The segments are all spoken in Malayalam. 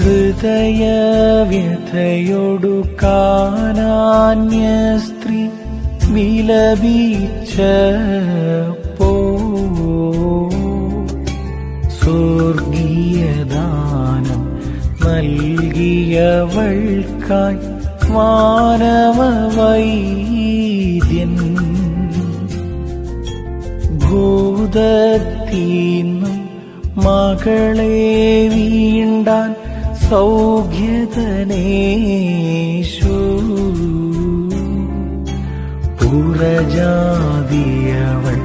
ഹൃദയവ്യഥയൊടു കാനാന്യ സ്ത്രീ വിലപിച്ചപ്പോ സ്വർഗീയദാനം നൽകിയവൾക്കായി മാനവ വൈദ്യൻ ഭൂതത്തീന്നും മകളെ വീണ്ടാൻ സൗഖ്യതനേശു പുറജാതിയവൾ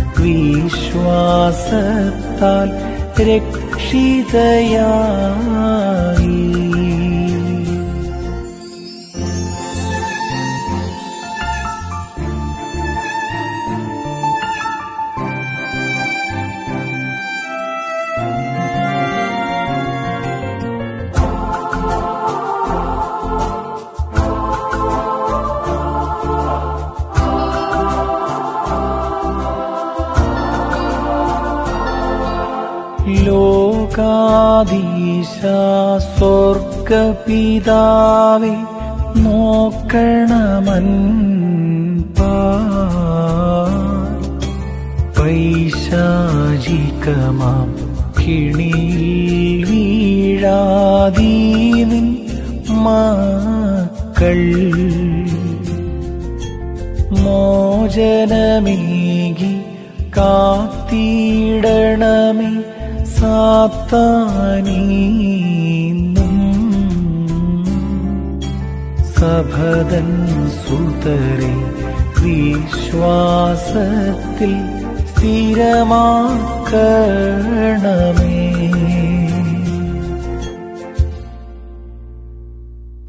വിശ്വാസത്താൽ രക്ഷിതയായി ലോകാധീശ സ്വർഗപിതാവെ നോക്കണമൻ പൈശാചികമാം കിണിയിൽ വീഴാതീനിൻ മക്കൾ മോചനമേകി കാത്തിടണമേ സാത്താനീന്നും സഭതൻ സുതരെ വിശ്വാസത്തിൽ സ്ഥിരമാക്കണമേ